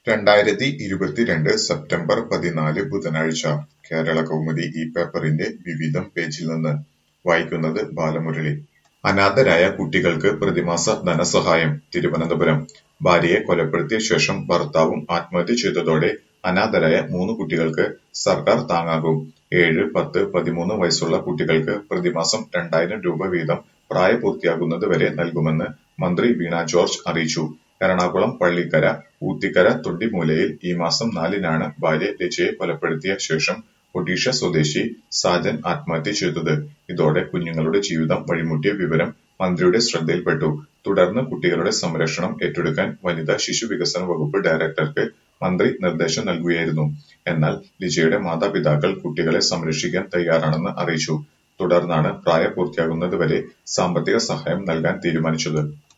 രണ്ടായിരത്തി ഇരുപത്തിരണ്ട് സെപ്റ്റംബർ പതിനാല് ബുധനാഴ്ച കേരളകൗമുദി ഈ പേപ്പറിന്റെ വിവിധം പേജിൽ നിന്ന് വായിക്കുന്നത് ബാലമുരളി. അനാഥരായ കുട്ടികൾക്ക് പ്രതിമാസ ധനസഹായം തിരുവനന്തപുരം ഭാര്യയെ കൊലപ്പെടുത്തിയ ശേഷം ഭർത്താവും ആത്മഹത്യ ചെയ്തതോടെ അനാഥരായ മൂന്ന് കുട്ടികൾക്ക് സർക്കാർ താങ്ങാകും. ഏഴ്, പത്ത്, പതിമൂന്ന് വയസ്സുള്ള കുട്ടികൾക്ക് പ്രതിമാസം രണ്ടായിരം രൂപ വീതം പ്രായപൂർത്തിയാകുന്നത് വരെ നൽകുമെന്ന് മന്ത്രി വീണ ജോർജ് അറിയിച്ചു. എറണാകുളം പള്ളിക്കര ഊത്തിക്കര തൊണ്ടിമൂലയിൽ ഈ മാസം നാലിനാണ് ഭാര്യ രജയെ കൊലപ്പെടുത്തിയ ശേഷം ഒഡീഷ സ്വദേശി സാജൻ ആത്മഹത്യ ചെയ്തത്. ഇതോടെ കുഞ്ഞുങ്ങളുടെ ജീവിതം വഴിമുട്ടിയ വിവരം മന്ത്രിയുടെ ശ്രദ്ധയിൽപ്പെട്ടു. തുടർന്ന് കുട്ടികളുടെ സംരക്ഷണം ഏറ്റെടുക്കാൻ വനിതാ ശിശു വികസന വകുപ്പ് ഡയറക്ടർക്ക് മന്ത്രി നിർദ്ദേശം നൽകുകയായിരുന്നു. എന്നാൽ ലിജയുടെ മാതാപിതാക്കൾ കുട്ടികളെ സംരക്ഷിക്കാൻ തയ്യാറാണെന്ന് അറിയിച്ചു. തുടർന്നാണ് പ്രായപൂർത്തിയാകുന്നത് വരെ സാമ്പത്തിക സഹായം നൽകാൻ തീരുമാനിച്ചത്.